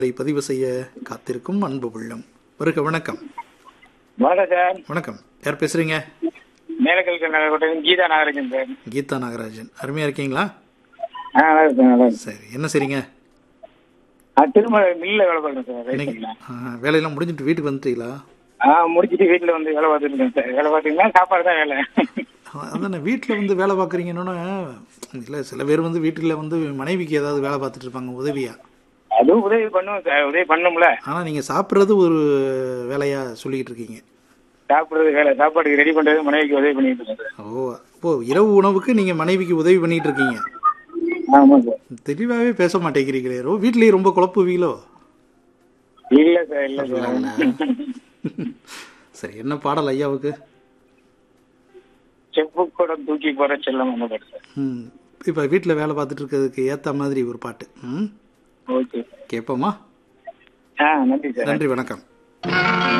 இதை பதிவு செய்ய காத்திருக்கும் அன்பு உள்ளம் வருக வணக்கம் வணக்கம் சார் வணக்கம் யார் பேசுறீங்க மேலக்கல் நகர்கோட்டை கீதா நாகராஜன் சார் கீதா நாகராஜன் அருமையா இருக்கீங்களா ஆ நல்லா இருக்கேன் நல்லா இருக்கேன் சரி என்ன செய்றீங்க ஆ திரும்ப மில்லில் வேலை பார்க்குறேன் சார் இன்னைக்கு ரைட்டுங்களா ஆ, வேலையெல்லாம் முடிஞ்சிட்டு வீட்டுக்கு வந்துட்டீங்களா ஆ முடிச்சிட்டு வீட்டில் வந்து வேலை பார்த்துட்டு இருக்கேன் சார் வேலை பார்த்தீங்கன்னா சாப்பாடு தான் வேலை ஆ, அதானே வீட்டில் வந்து வேலை பார்க்குறீங்கன்னா இல்லை சில பேர் வந்து வீட்டில் வந்து மனைவிக்கு ஏதாவது வேலை பார்த்துட்டு இருப்பாங்க உதவியா அதுவும் உதவி பண்ணுவோம் சார் உதவி பண்ணும்ல ஆனால் நீங்கள் சாப்பிட்றது ஒரு வேலையாக சொல்லிக்கிட்டு இருக்கீங்க சாப்பிடுறது வேலை சாப்பாடுக்கு ரெடி பண்ணுறது மனைவிக்கு உதவி பண்ணிட்டு இருக்கேன் சார் ஓ அப்போ இரவு உணவுக்கு நீங்கள் மனைவிக்கு உதவி பண்ணிட்டு இருக்கீங்க ஆமாம் சார் தெளிவாகவே பேச மாட்டேங்கிறீங்களே ரோ வீட்லேயே ரொம்ப குழப்புவீங்களோ இல்லை சார் இல்லை சார் சரி என்ன பாடல் ஐயாவுக்கு செப்பு கூட தூக்கி போற செல்லம் அந்த பாட்டு சார் ம் இப்போ வீட்டில் வேலை பார்த்துட்டு இருக்கிறதுக்கு ஏற்ற மாதிரி ஒரு பாட்டு ம் ஓகே கேட்போமா ஆ நன்றி சார் நன்றி வணக்கம்